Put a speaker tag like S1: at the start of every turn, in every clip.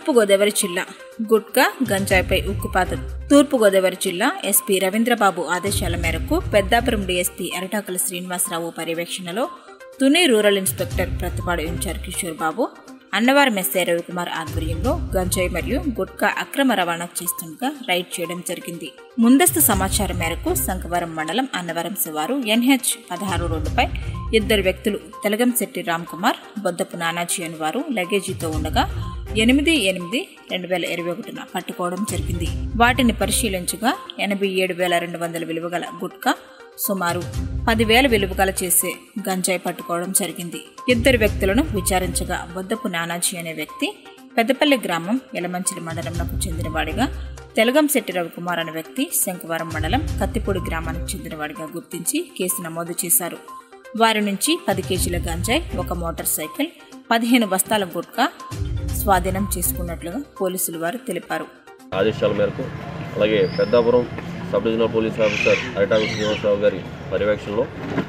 S1: తూర్పుగోదావరి జిల్లా గుట్కా గంజాయిపై ఉక్కుపాతం తూర్పుగోదావరి జిల్లా ఎస్పీ రవీంద్రబాబు ఆదేశాల మేరకు పెద్దాపురం డీఎస్పీ అరటాకుల శ్రీనివాసరావు పర్యవేక్షణలో Tuni rural inspector Prathipadu incharge Kishore Babu Annavaram SI Ravikumar ఆధ్వర్యంలో గంజాయి మరియు గుట్కా అక్రమ రవాణా చేస్తుండగా రైడ్ చేయడం జరిగింది ముందస్తు సమాచారం మేరకు శంఖవరం మండలం అన్నవరం శివారు ఎన్హెచ్ పదహారు రోడ్డుపై ఇద్దరు వ్యక్తులు తెలగంశెట్టి రామ్ కుమార్ బొద్దపు నానాజీ అని వారు లగేజీతో ఉండగా ఎనిమిది ఎనిమిది రెండు వేల ఇరవై ఒకటిన పట్టుకోవడం జరిగింది వాటిని పరిశీలించగా ఎనభై ఏడు వేల రెండు వందల విలువగల గుట్కా సుమారు పదివేల విలువగల చేసే గంజాయి పట్టుకోవడం జరిగింది ఇద్దరు వ్యక్తులను విచారించగా బొద్దపు నానాజీ అనే వ్యక్తి పెద్దపల్లి గ్రామం యలమంచిలి మండలంకు చెందినవాడిగా తెలగంశెట్టి రవికుమార్ అనే వ్యక్తి శంఖవరం మండలం కత్తిపూడి గ్రామానికి చెందినవాడిగా గుర్తించి కేసు నమోదు చేశారు వారి నుంచి పది కేజీల గంజాయి ఒక మోటార్ సైకిల్ పదిహేను బస్తాల గుట్కా స్వాధీనం చేసుకున్నట్లుగా పోలీసులు వారు తెలిపారు
S2: ఆదేశాల మేరకు అలాగే Peddapuram sub divisional police officer Aritaku Srinivasarao గారి పర్యవేక్షణలో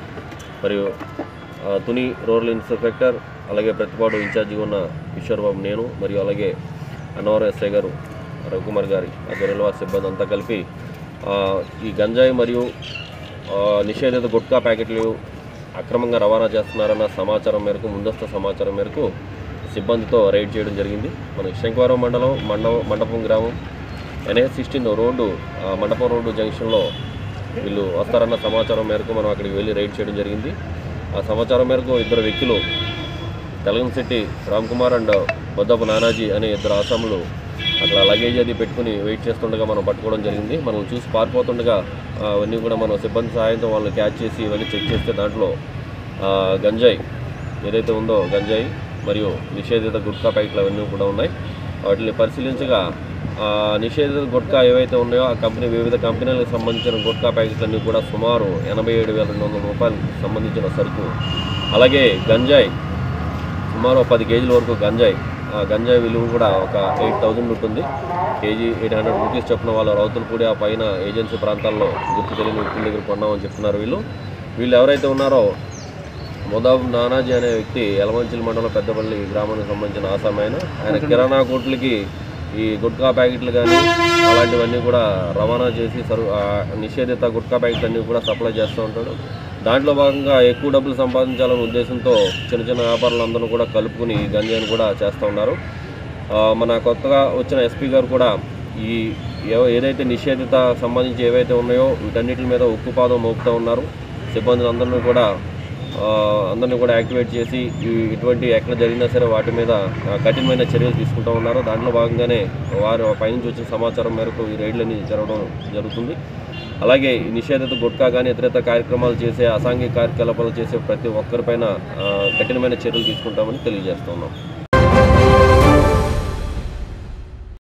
S2: మరియు ఆ, తుని రూరల్ ఇన్స్పెక్టర్ అలాగే ప్రతిపాడు ఇన్ఛార్జిగా ఉన్న కిషోర్ బాబు నేను మరియు అలాగే అన్నవరం ఎస్ఐ గారు రవికుమార్ గారి ఆధ్వర్యంలో వారి సిబ్బంది అంతా కలిపి ఆ, ఈ గంజాయి మరియు ఆ, నిషేధిత గుట్కా ప్యాకెట్లు అక్రమంగా రవాణా చేస్తున్నారన్న సమాచారం మేరకు ముందస్తు సమాచారం మేరకు సిబ్బందితో రైడ్ చేయడం జరిగింది మన శంకవరం మండలం మండ మండపం గ్రామం ఎన్హెచ్ సిక్స్టీన్ రోడ్డు ఆ, మండపం రోడ్డు జంక్షన్లో వీళ్ళు వస్తారన్న సమాచారం మేరకు మనం అక్కడికి వెళ్ళి రైడ్ చేయడం జరిగింది ఆ సమాచారం మేరకు ఇద్దరు వ్యక్తులు తెలంగశెట్టి రామ్ కుమార్ అండ్ బొద్దపు నానాజీ అనే ఇద్దరు ఆసాములు అట్లా లగేజ్ అది పెట్టుకుని వెయిట్ చేస్తుండగా మనం పట్టుకోవడం జరిగింది మనం చూసి పారిపోతుండగా ఆ, అవన్నీ కూడా మనం సిబ్బంది సహాయంతో వాళ్ళని క్యాచ్ చేసి ఇవన్నీ చెక్ చేస్తే దాంట్లో ఆ, గంజాయి ఏదైతే ఉందో గంజాయి మరియు నిషేధిత గుట్కా ప్యాకెట్లు అవన్నీ కూడా ఉన్నాయి వాటిని పరిశీలించగా ఆ, నిషేధిత గుట్కా ఏవైతే ఉన్నాయో ఆ కంపెనీ వివిధ కంపెనీలకు సంబంధించిన గుట్కా ప్యాకెట్లన్నీ కూడా సుమారు ఎనభై ఏడు వేల రెండు వందల రూపాయలకు సంబంధించిన సరుకు అలాగే గంజాయి సుమారు పది కేజీల వరకు గంజాయి ఆ గంజాయి విలువ కూడా ఒక ఎయిట్ థౌజండ్ ఉంటుంది కేజీ ఎయిట్ హండ్రెడ్ రూపీస్ చెప్పిన వాళ్ళు రౌతులపూడి ఆ పైన ఏజెన్సీ ప్రాంతాల్లో గుర్తు తెలియని వ్యక్తుల దగ్గర కొన్నామని చెప్తున్నారు వీళ్ళు వీళ్ళు ఎవరైతే ఉన్నారో ముదాబ్ నానాజీ అనే వ్యక్తి యలమంచిలి మండలం పెద్దపల్లి గ్రామానికి సంబంధించిన ఆసామైన ఆయన కిరాణా కొట్లకి ఈ గుట్కా ప్యాకెట్లు కానీ అలాంటివన్నీ కూడా రవాణా చేసి సరు ఆ నిషేధిత గుట్కా ప్యాకెట్లు అన్నీ కూడా సప్లై చేస్తూ ఉంటాడు దాంట్లో భాగంగా ఎక్కువ డబ్బులు సంపాదించాలనే ఉద్దేశంతో చిన్న చిన్న వ్యాపారులందరూ కూడా కలుపుకుని ఈ గంజాయిని కూడా చేస్తూ ఉన్నారు ఆ, మన కొత్తగా వచ్చిన ఎస్పీ గారు కూడా ఈ ఏ- ఏదైతే నిషేధిత సంబంధించి ఏవైతే ఉన్నాయో వీటన్నిటి మీద ఉక్కుపాదం మోపుతూ ఉన్నారు సిబ్బందిని అందరినీ కూడా ఆ, అందరినీ కూడా యాక్టివేట్ చేసి ఈ ఇటువంటి ఎక్కడ జరిగినా సరే వాటి మీద ఆ, కఠినమైన చర్యలు తీసుకుంటూ ఉన్నారు దాంట్లో భాగంగానే వారు పైనుంచి వచ్చిన సమాచారం మేరకు ఈ రైడ్లన్నీ జరగడం జరుగుతుంది అలాగే ఈ నిషేధిత గుట్కా కానీ ఇతరిత కార్యక్రమాలు చేసే అసాంఘిక కార్యకలాపాలు చేసే ప్రతి ఒక్కరిపైన ఆ, కఠినమైన చర్యలు తీసుకుంటామని తెలియజేస్తున్నాం